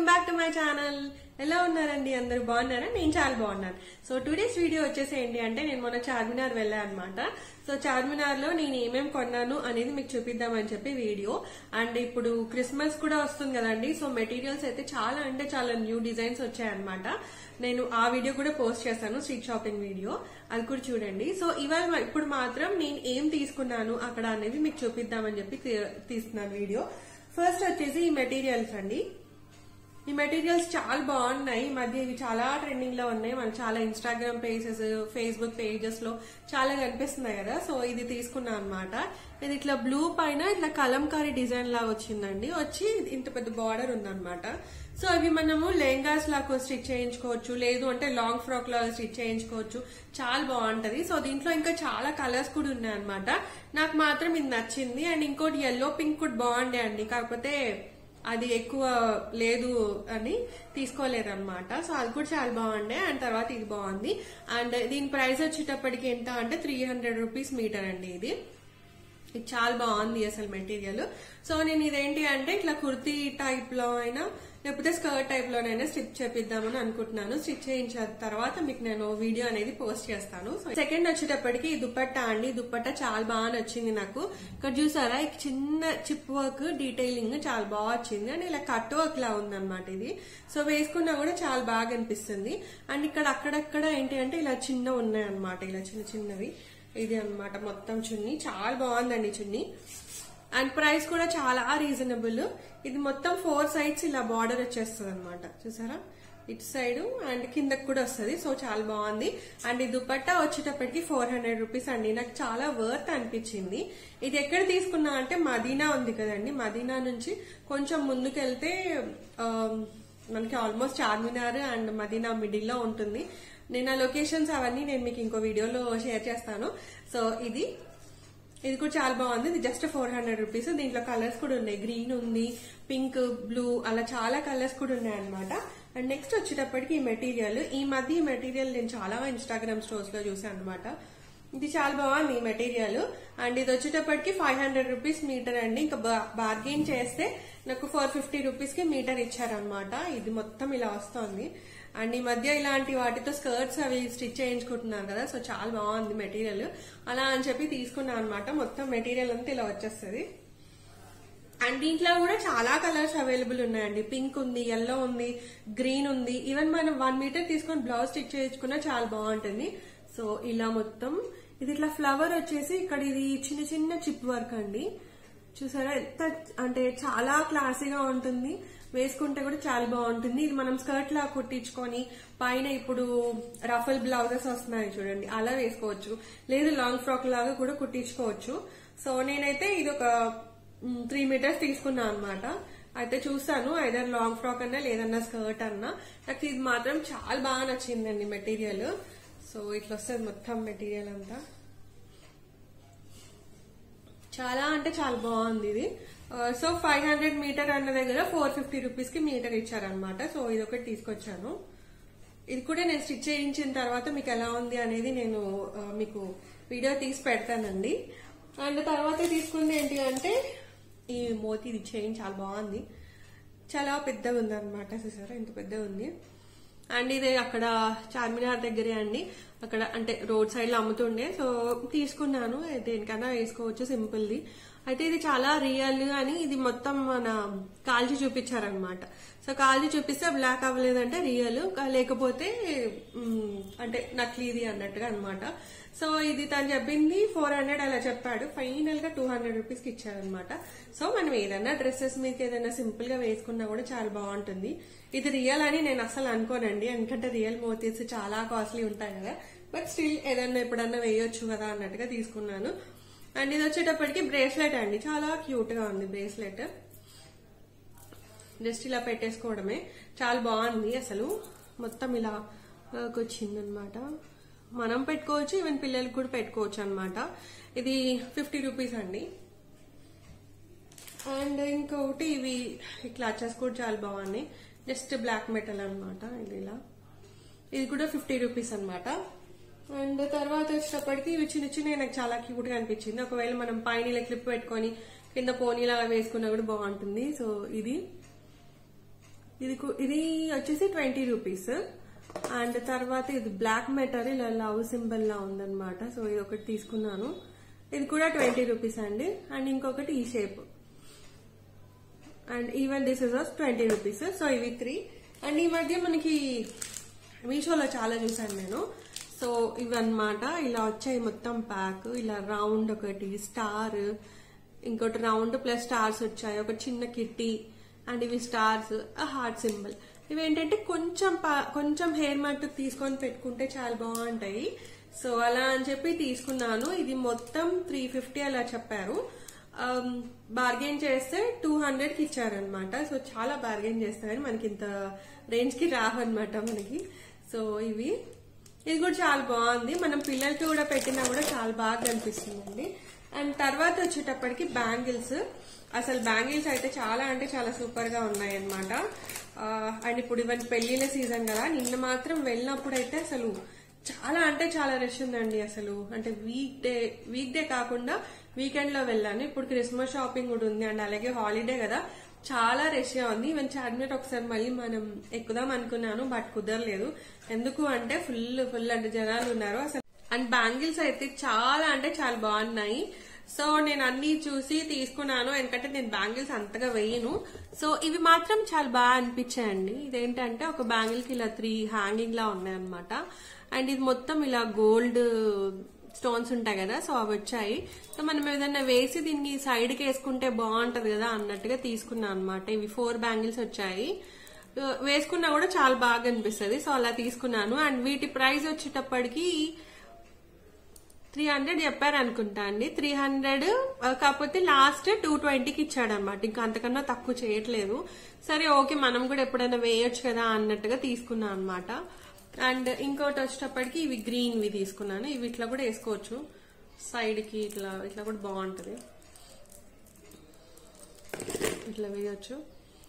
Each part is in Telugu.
బ్యాక్ టు మై ఛానల్ ఎలా ఉన్నారండి అందరు బాగున్నారా నేను చాలా బాగున్నాను సో టుడేస్ వీడియో వచ్చేసి ఏంటి అంటే నేను మొన్న చార్మినార్ వెళ్ళాను అనమాట సో చార్మినార్ లో నేను ఏమేం కొన్నాను అనేది మీకు చూపిద్దామని చెప్పి వీడియో అండ్ ఇప్పుడు క్రిస్మస్ కూడా వస్తుంది కదండి సో మెటీరియల్స్ అయితే చాలా అంటే చాలా న్యూ డిజైన్స్ వచ్చాయన్నమాట నేను ఆ వీడియో కూడా పోస్ట్ చేస్తాను స్ట్రీట్ షాపింగ్ వీడియో అది కూడా చూడండి సో ఇవాళ ఇప్పుడు మాత్రం నేను ఏం తీసుకున్నాను అక్కడ అనేది మీకు చూపిద్దామని చెప్పి తీ- తీస్తున్నాను వీడియో ఫస్ట్ వచ్చేసి ఈ మెటీరియల్స్ అండి ఈ మెటీరియల్స్ చాలా బాగున్నాయి ఈ మధ్య ఇవి చాలా ట్రెండింగ్ లో ఉన్నాయి మనకి చాలా ఇన్స్టాగ్రామ్ పేజెస్ ఫేస్బుక్ పేజెస్ లో చాలా కనిపిస్తున్నాయి కదా సో ఇది తీసుకున్నా అనమాట ఇది ఇట్లా బ్లూ పైన ఇట్లా కలంకారీ డిజైన్ లాగా వచ్చిందండి వచ్చి ఇంత పెద్ద బార్డర్ ఉందన్నమాట సో అవి మనము లెహంగాస్ లాగా స్టిచ్ చేయించుకోవచ్చు లేదు అంటే లాంగ్ ఫ్రాక్ లాగా స్టిచ్ చేయించుకోవచ్చు చాలా బాగుంటది సో దీంట్లో ఇంకా చాలా కలర్స్ కూడా ఉన్నాయి అనమాట నాకు మాత్రం ఇది నచ్చింది అండ్ ఇంకోటి ఎల్లో పింక్ కూడా బాగుండే అండి కాకపోతే అది ఎక్కువ లేదు అని తీసుకోలేదన్నమాట సో అది కూడా చాలా బాగుండే అండ్ తర్వాత ఇది బాగుంది అండ్ దీని ప్రైస్ వచ్చేటప్పటికి ఎంత అంటే త్రీ హండ్రెడ్ రూపీస్ మీటర్ అండి ఇది ఇది చాలా బాగుంది అసలు మెటీరియల్ సో నేను ఇదేంటి అంటే ఇట్లా కుర్తీ టైప్ లో అయినా లేకపోతే స్కర్ట్ టైప్ లోనైనా స్టిచ్ చేపిద్దామని అనుకుంటున్నాను స్టిచ్ చేయించిన తర్వాత మీకు నేను వీడియో అనేది పోస్ట్ చేస్తాను సో సెకండ్ వచ్చేటప్పటికి ఈ దుపట్టా అండి ఈ దుపట్టా చాలా బాగా నచ్చింది నాకు ఇక్కడ చూసారా ఈ చిన్న చిప్ వర్క్ డీటెయిలింగ్ చాలా బాగా వచ్చింది అండ్ ఇలా కట్ వర్క్ లా ఉందన్నమాట ఇది సో వేసుకున్నా కూడా చాలా బాగా అనిపిస్తుంది అండ్ ఇక్కడ అక్కడక్కడ ఏంటి అంటే ఇలా చిన్న ఉన్నాయి అనమాట ఇలా చిన్న చిన్నవి ఇది అన్నమాట మొత్తం చున్నీ చాలా బాగుందండి చున్నీ అండ్ ప్రైస్ కూడా చాలా రీజనబుల్ ఇది మొత్తం ఫోర్ సైడ్స్ ఇలా బార్డర్ వచ్చేస్తుంది అనమాట చూసారా ఇటు సైడ్ అండ్ కిందకి కూడా వస్తుంది సో చాలా బాగుంది అండ్ ఈ దుపట్టా వచ్చేటప్పటికి ఫోర్ హండ్రెడ్ రూపీస్ అండి నాకు చాలా వర్త్ అనిపించింది ఇది ఎక్కడ తీసుకున్నా అంటే మదీనా ఉంది కదండి మదీనా నుంచి కొంచెం ముందుకెళ్తే ఆ, మనకి almost Charminar and Madina middle లో ఉంటుంది నేను ఆ లొకేషన్స్ అవన్నీ నేను మీకు ఇంకో వీడియోలో షేర్ చేస్తాను సో ఇది ఇది కూడా చాలా బాగుంది ఇది జస్ట్ ఫోర్ హండ్రెడ్ రూపీస్ దీంట్లో కలర్స్ కూడా ఉన్నాయి గ్రీన్ ఉంది పింక్ బ్లూ అలా చాలా కలర్స్ కూడా ఉన్నాయి అనమాట అండ్ నెక్స్ట్ వచ్చేటప్పటికి ఈ మెటీరియల్ ఈ మధ్య ఈ మెటీరియల్ నేను చాలా ఇన్స్టాగ్రామ్ స్టోర్స్ లో చూసాను అనమాట ఇది చాలా బాగుంది ఈ మెటీరియల్ అండ్ ఇది వచ్చేటప్పటికి ఫైవ్ హండ్రెడ్ రూపీస్ మీటర్ అండి ఇంకా బార్గెన్ చేస్తే నాకు ఫోర్ ఫిఫ్టీ రూపీస్ కి మీటర్ ఇచ్చారనమాట ఇది మొత్తం ఇలా వస్తుంది అండ్ ఈ మధ్య ఇలాంటి వాటితో స్కర్ట్స్ అవి స్టిచ్ చేయించుకుంటున్నారు కదా సో చాలా బాగుంది మెటీరియల్ అలా అని చెప్పి తీసుకున్నాను అనమాట మొత్తం మెటీరియల్ అంతా ఇలా వచ్చేస్తుంది అండ్ దీంట్లో కూడా చాలా కలర్స్ అవైలబుల్ ఉన్నాయండి పింక్ ఉంది ఎల్లో ఉంది గ్రీన్ ఉంది ఈవెన్ మనం వన్ మీటర్ తీసుకొని బ్లౌజ్ స్టిచ్ చేయించుకున్నా చాలా బాగుంటుంది సో ఇలా మొత్తం ఇది ఇట్లా ఫ్లవర్ వచ్చేసి ఇక్కడ ఇది చిన్న చిన్న చిప్ వర్క్ అండి చూసారా ఎంత అంటే చాలా క్లాసీగా ఉంటుంది వేసుకుంటే కూడా చాలా బాగుంటుంది ఇది మనం స్కర్ట్ లా కుట్టించుకొని పైన ఇప్పుడు రఫల్ బ్లౌజెస్ వస్తున్నాయి చూడండి అలా వేసుకోవచ్చు లేదు లాంగ్ ఫ్రాక్ లాగా కూడా కుట్టించుకోవచ్చు సో నేనైతే ఇది ఒక త్రీ మీటర్స్ తీసుకున్నా అనమాట అయితే చూసాను ఐదర్ లాంగ్ ఫ్రాక్ అన్నా లేదన్నా స్కర్ట్ అన్నా నాకు ఇది మాత్రం చాలా బాగా నచ్చిందండి మెటీరియల్ సో ఇట్లా వస్తుంది మొత్తం మెటీరియల్ అంతా చాలా అంటే చాలా బాగుంది ఇది ఆ, సో ఫైవ్ హండ్రెడ్ మీటర్ అన్న దగ్గర ఫోర్ ఫిఫ్టీ రూపీస్ కి మీటర్ ఇచ్చారనమాట సో ఇది ఒకటి తీసుకొచ్చాను ఇది కూడా నేను స్టిచ్ చేయించిన తర్వాత మీకు ఎలా ఉంది అనేది నేను ఆ, మీకు వీడియో తీసి పెడతానండి అండ్ తర్వాత తీసుకుంది ఏంటి అంటే ఈ మోతీ ఇది చైన్ చాలా బాగుంది చాలా పెద్దగా ఉంది అనమాట చూసారా ఇంత పెద్దగా ఉంది అండ్ ఇది అక్కడ చార్మినార్ దగ్గరే అండి అక్కడ అంటే రోడ్ సైడ్ లో అమ్ముతుండే సో తీసుకున్నాను దేనికైనా వేసుకోవచ్చు సింపుల్ ది అయితే ఇది చాలా రియల్ అని ఇది మొత్తం మన కాల్చి చూపించారనమాట సో కాల్చి చూపిస్తే బ్లాక్ అవ్వలేదంటే రియల్ లేకపోతే మ్, అంటే నకిలీది అన్నట్టుగా అన్నమాట సో ఇది తను చెప్పింది ఫోర్ హండ్రెడ్ అలా చెప్పాడు ఫైనల్ గా టూ హండ్రెడ్ రూపీస్ కి ఇచ్చారనమాట సో మనం ఏదైనా డ్రెస్సెస్ మీకు ఏదైనా సింపుల్ గా వేసుకున్నా కూడా చాలా బాగుంటుంది ఇది రియల్ అని నేను అసలు అనుకోనండి ఎందుకంటే రియల్ మోతీస్ చాలా కాస్ట్లీ ఉంటాయి కదా బట్ స్టిల్ ఏదైనా ఎప్పుడన్నా వేయొచ్చు కదా అన్నట్టుగా తీసుకున్నాను అండ్ ఇది వచ్చేటప్పటికి బ్రేస్లెట్ అండి చాలా క్యూట్ గా ఉంది బ్రేస్లెట్ జస్ట్ ఇలా పెట్టేసుకోవడమే చాలా బాగుంది అసలు మొత్తం ఇలా వర్క్ వచ్చింది అనమాట మనం పెట్టుకోవచ్చు ఈవెన్ పిల్లలకు కూడా పెట్టుకోవచ్చు అనమాట ఇది ఫిఫ్టీ రూపీస్ అండి అండ్ ఇంకొకటి ఇవి ఈ క్లాచెస్ కూడా చాలా బాగున్నాయి జస్ట్ బ్లాక్ మెటల్ అన్నమాట ఇది ఇలా ఇది కూడా ఫిఫ్టీ రూపీస్ అన్నమాట అండ్ తర్వాత వచ్చేటప్పటికి ఇవి చిన్న చిన్న నాకు చాలా క్యూట్ గా అనిపించింది ఒకవేళ మనం పైన ఇలా క్లిప్ పెట్టుకొని కింద పోనీలాగా వేసుకున్నా కూడా బాగుంటుంది సో ఇది ఇది కు- ఇది వచ్చేసి ట్వంటీ రూపీస్ అండ్ తర్వాత ఇది బ్లాక్ మెటర్ ఇలా లవ్ సింబల్ లా ఉందన్నమాట సో ఇది ఒకటి తీసుకున్నాను ఇది కూడా ట్వంటీ రూపీస్ అండి అండ్ ఇంకొకటి ఈ shape and even this is as twenty rupees so ఇవి త్రీ అండ్ ఈ మధ్య మనకి మీషోలో చాలా చూసాను నేను సో ఇవన్నమాట ఇలా వచ్చాయి మొత్తం ప్యాక్ ఇలా రౌండ్ ఒకటి స్టార్ ఇంకోటి రౌండ్ ప్లస్ స్టార్స్ వచ్చాయి ఒక చిన్న కిట్టి అండ్ ఇవి స్టార్స్ హార్ట్ సింబల్ ఇవి ఏంటంటే కొంచెం పా- కొంచెం హెయిర్ మట్టుకు తీసుకొని పెట్టుకుంటే చాలా బాగుంటాయి సో అలా అని చెప్పి తీసుకున్నాను ఇది మొత్తం త్రీ ఫిఫ్టీ అలా చెప్పారు బార్గెన్ చేస్తే టూ హండ్రెడ్ కి ఇచ్చారనమాట సో చాలా బార్గెన్ చేస్తారని మనకి ఇంత రేంజ్ కి రావన్నమాట మనకి సో ఇవి ఇది కూడా చాలా బాగుంది మనం పిల్లలకి కూడా పెట్టినా కూడా చాలా బాగా కనిపిస్తుందండి అండ్ తర్వాత వచ్చేటప్పటికి బ్యాంగిల్స్ అసలు బ్యాంగిల్స్ అయితే చాలా అంటే చాలా సూపర్ గా ఉన్నాయి అనమాట అండ్ ఇప్పుడు ఇవన్నీ పెళ్లిళ్ళ సీజన్ కదా నిన్న మాత్రం వెళ్ళినప్పుడు అయితే అసలు చాలా అంటే చాలా రష్ ఉందండి అసలు అంటే వీక్ డే వీక్ డే కాకుండా వీకెండ్ లో వెళ్ళాను ఇప్పుడు క్రిస్మస్ షాపింగ్ కూడా ఉంది అండ్ అలాగే హాలిడే కదా చాలా రష్ గా ఉంది ఈవెన్ చార్మినార్ ఒకసారి మళ్ళీ మనం ఎక్కుదాం అనుకున్నాను బట్ కుదరలేదు ఎందుకు అంటే ఫుల్ ఫుల్ అంటే జనాలు ఉన్నారు అసలు అండ్ బ్యాంగిల్స్ అయితే చాలా అంటే చాలా బాగున్నాయి సో నేను అన్ని చూసి తీసుకున్నాను ఎందుకంటే నేను బ్యాంగిల్స్ అంతగా వేయను సో ఇవి మాత్రం చాలా బాగా అనిపించాయండి ఇదేంటంటే ఒక బ్యాంగిల్ కి ఇలా త్రీ హ్యాంగింగ్ లా ఉన్నాయి అనమాట అండ్ ఇది మొత్తం ఇలా గోల్డ్ స్టోన్స్ ఉంటాయి కదా సో అవి వచ్చాయి సో మనం ఏదైనా వేసి దీన్ని సైడ్ కి వేసుకుంటే బాగుంటది కదా అన్నట్టుగా తీసుకున్నాను అనమాట ఇవి ఫోర్ బ్యాంగిల్స్ వచ్చాయి ఆ, వేసుకున్నా కూడా చాలా బాగా అనిపిస్తుంది సో అలా తీసుకున్నాను అండ్ వీటి ప్రైస్ వచ్చేటప్పటికి త్రీ హండ్రెడ్ చెప్పారు అనుకుంటా అండి త్రీ హండ్రెడ్ కాకపోతే లాస్ట్ టూ ట్వంటీకి ఇచ్చాడు అనమాట ఇంకా అంతకన్నా తక్కువ చేయట్లేదు సరే ఓకే మనం కూడా ఎప్పుడైనా వేయొచ్చు కదా అన్నట్టుగా తీసుకున్నాను అనమాట అండ్ ఇంకోటి వచ్చేటప్పటికి ఇవి గ్రీన్ వి తీసుకున్నాను ఇవి ఇట్లా కూడా వేసుకోవచ్చు సైడ్ కి ఇట్లా ఇట్లా కూడా బాగుంటది ఇట్లా వేయొచ్చు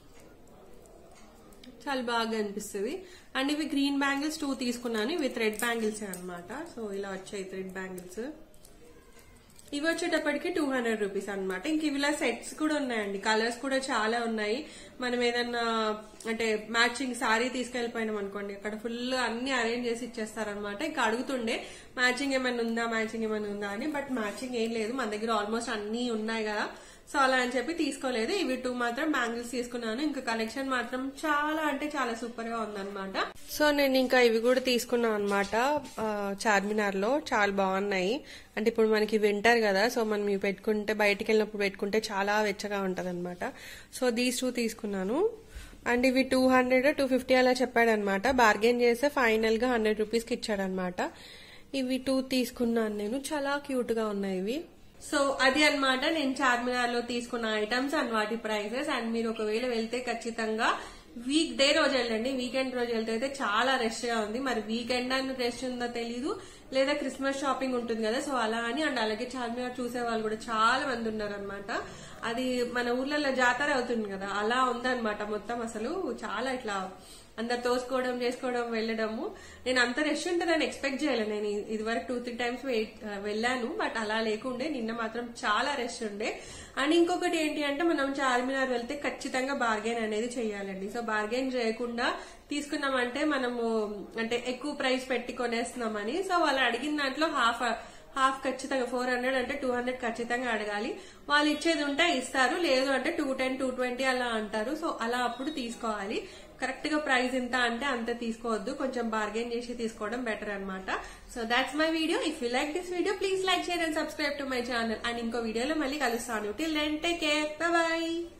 చాలా బాగా అనిపిస్తుంది అండ్ ఇవి గ్రీన్ బ్యాంగిల్స్ టూ తీసుకున్నాను ఇవి థ్రెడ్ బ్యాంగిల్స్ అన్నమాట సో ఇలా వచ్చాయి థ్రెడ్ బ్యాంగిల్స్ ఇవి వచ్చేటప్పటికి టూ హండ్రెడ్ రూపీస్ అనమాట ఇంక ఇవి ఇలా సెట్స్ కూడా ఉన్నాయండి కలర్స్ కూడా చాలా ఉన్నాయి మనం ఏదన్నా అంటే మ్యాచింగ్ సారీ తీసుకెళ్లిపోయినాం అనుకోండి అక్కడ ఫుల్ అన్ని అరేంజ్ చేసి ఇచ్చేస్తారనమాట ఇంకా అడుగుతుండే మ్యాచింగ్ ఏమైనా ఉందా మ్యాచింగ్ ఏమైనా ఉందా అని బట్ మ్యాచింగ్ ఏం లేదు మన దగ్గర ఆల్మోస్ట్ అన్ని ఉన్నాయి కదా సో అలా అని చెప్పి తీసుకోలేదు ఇవి టూ మాత్రం బ్యాంగిల్స్ తీసుకున్నాను ఇంకా కలెక్షన్ మాత్రం చాలా అంటే చాలా సూపర్ గా ఉందన్నమాట సో నేను ఇంకా ఇవి కూడా తీసుకున్నాను అనమాట చార్మినార్ లో చాలా బాగున్నాయి అంటే ఇప్పుడు మనకి వింటర్ కదా సో మనం ఇవి పెట్టుకుంటే బయటికి వెళ్ళినప్పుడు పెట్టుకుంటే చాలా వెచ్చగా ఉంటది అనమాట సో దీస్ టూ తీసుకున్నాను అండ్ ఇవి టూ హండ్రెడ్ టూ ఫిఫ్టీ అలా చెప్పాడనమాట బార్గెన్ చేస్తే ఫైనల్ గా హండ్రెడ్ రూపీస్ కి ఇచ్చాడనమాట ఇవి టూ తీసుకున్నాను నేను చాలా క్యూట్ గా ఉన్నాయి ఇవి సో అది అన్నమాట నేను చార్మినార్ లో తీసుకున్న ఐటమ్స్ అండ్ వాటి ప్రైసెస్ అండ్ మీరు ఒకవేళ వెళ్తే ఖచ్చితంగా వీక్ డే రోజు వెళ్ళండి వీకెండ్ రోజు వెళ్తే అయితే చాలా రష్ గా ఉంది మరి వీకెండ్ అని రష్ ఉందో తెలీదు లేదా క్రిస్మస్ షాపింగ్ ఉంటుంది కదా సో అలా అని అండ్ అలాగే చార్మినార్ చూసే వాళ్ళు కూడా చాలా మంది ఉన్నారు అది మన ఊర్లలో జాతర అవుతుంది కదా అలా ఉందన్నమాట మొత్తం అసలు చాలా ఇట్లా అందరు తోసుకోవడం చేసుకోవడం వెళ్ళడము నేను అంత రష్ ఉంటుందని ఎక్స్పెక్ట్ చేయలేదు నేను ఇది వరకు టూ త్రీ టైమ్స్ వెళ్ళాను బట్ అలా లేకుండే నిన్న మాత్రం చాలా రష్ ఉండే అండ్ ఇంకొకటి ఏంటి అంటే మనం చార్మినార్ వెళ్తే ఖచ్చితంగా బార్గెన్ అనేది చేయాలండి సో బార్గెన్ చేయకుండా తీసుకున్నామంటే మనము అంటే ఎక్కువ ప్రైస్ పెట్టి కొనేస్తున్నామని సో వాళ్ళు అడిగిన దాంట్లో హాఫ్ హాఫ్ ఖచ్చితంగా ఫోర్ హండ్రెడ్ అంటే టూ హండ్రెడ్ ఖచ్చితంగా అడగాలి వాళ్ళు ఇచ్చేది ఉంటే ఇస్తారు లేదు అంటే టూ టెన్ టూ ట్వంటీ అలా అంటారు సో అలా అప్పుడు తీసుకోవాలి కరెక్ట్ గా ప్రైస్ ఎంత అంటే అంత తీసుకోవద్దు కొంచెం బార్గెన్ చేసి తీసుకోవడం బెటర్ అనమాట so that's my video if you like this video please like share and subscribe to my channel and ఇంకో వీడియోలో మళ్ళీ కలుస్తాను till then take care by